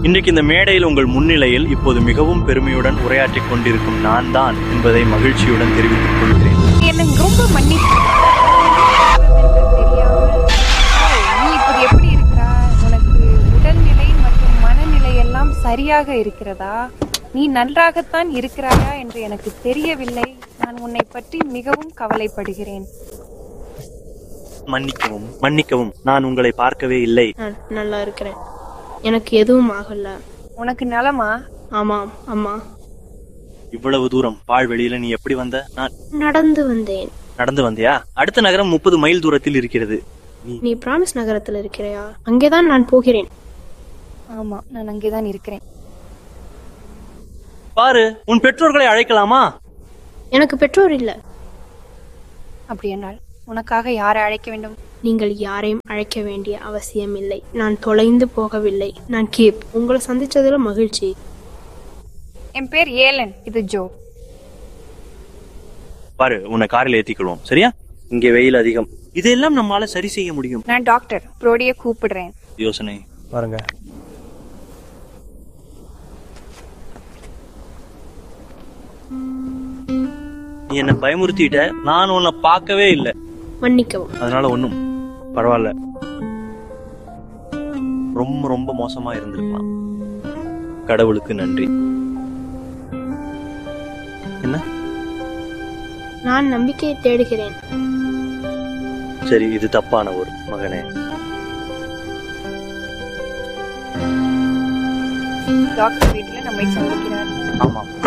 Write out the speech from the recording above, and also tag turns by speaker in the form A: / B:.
A: இன்றைக்கு இந்த மேடையில் உங்கள் முன்னிலையில் இப்போது மிகவும் பெருமையுடன் உரையாற்றிக் கொண்டிருக்கும் நான் தான் என்பதை மகிழ்ச்சியுடன் தெரிவித்துக் கொள்கிறேன்
B: எனக்கு ரொம்ப மன்னிப்பு நீ இப்போது எப்படி இருக்கிறாய் உனக்கு உடல்நிலை மற்றும் மனநிலை எல்லாம் சரியாக இருக்கிறதா நீ நன்றாகத்தான் இருக்கிறாயா என்று எனக்கு தெரியவில்லை நான் உன்னை பற்றி மிகவும் கவலைப்படுகிறேன்
A: மன்னிக்கவும் மன்னிக்கவும் நான் உங்களை பார்க்கவே இல்லை
C: நான் நல்லா இருக்கிறேன் எனக்கு எதுவும் ஆகல
B: உனக்கு நலமா
C: ஆமாம் அம்மா
A: இவ்வளவு தூரம் பாழ்வெளியில நீ எப்படி வந்த நான்
C: நடந்து வந்தேன்
A: நடந்து வந்தியா அடுத்த நகரம் முப்பது மைல் தூரத்தில் இருக்கிறது நீ
C: நீ பிராமிஸ் நகரத்தில் இருக்கிறையா அங்கேதான் நான் போகிறேன்
B: ஆமா நான் அங்கேதான் இருக்கிறேன்
A: பாரு உன் பெற்றோர்களை அழைக்கலாமா
C: எனக்கு பெற்றோர் இல்ல
B: அப்படி என்றால் உனக்காக யாரை அழைக்க வேண்டும்
C: நீங்கள் யாரையும் அழைக்க வேண்டிய அவசியம் இல்லை நான் தொலைந்து போகவில்லை நான் கேப் உங்களை சந்திச்சதுல மகிழ்ச்சி
B: என் பேர் ஏலன் இது ஜோ
A: பாரு உன்னை காரில் ஏத்திக்கொள்வோம் சரியா இங்கே வெயில் அதிகம் இதெல்லாம் நம்மால சரி செய்ய முடியும்
B: நான் டாக்டர் புரோடிய கூப்பிடுறேன்
A: யோசனை பாருங்க நீ என்ன பயமுறுத்திட்ட நான் உன்னை பார்க்கவே இல்லை
C: மன்னிக்கவும்
A: அதனால ஒண்ணும் பரவாயில்ல ரொம்ப ரொம்ப மோசமா இருந்திருக்கலாம் கடவுளுக்கு நன்றி என்ன
C: நான் நம்பிக்கையை தேடுகிறேன்
A: சரி இது தப்பான ஒரு மகனே
B: டாக்டர் வீட்டுல நம்மை சந்திக்கிறார்
A: ஆமாம்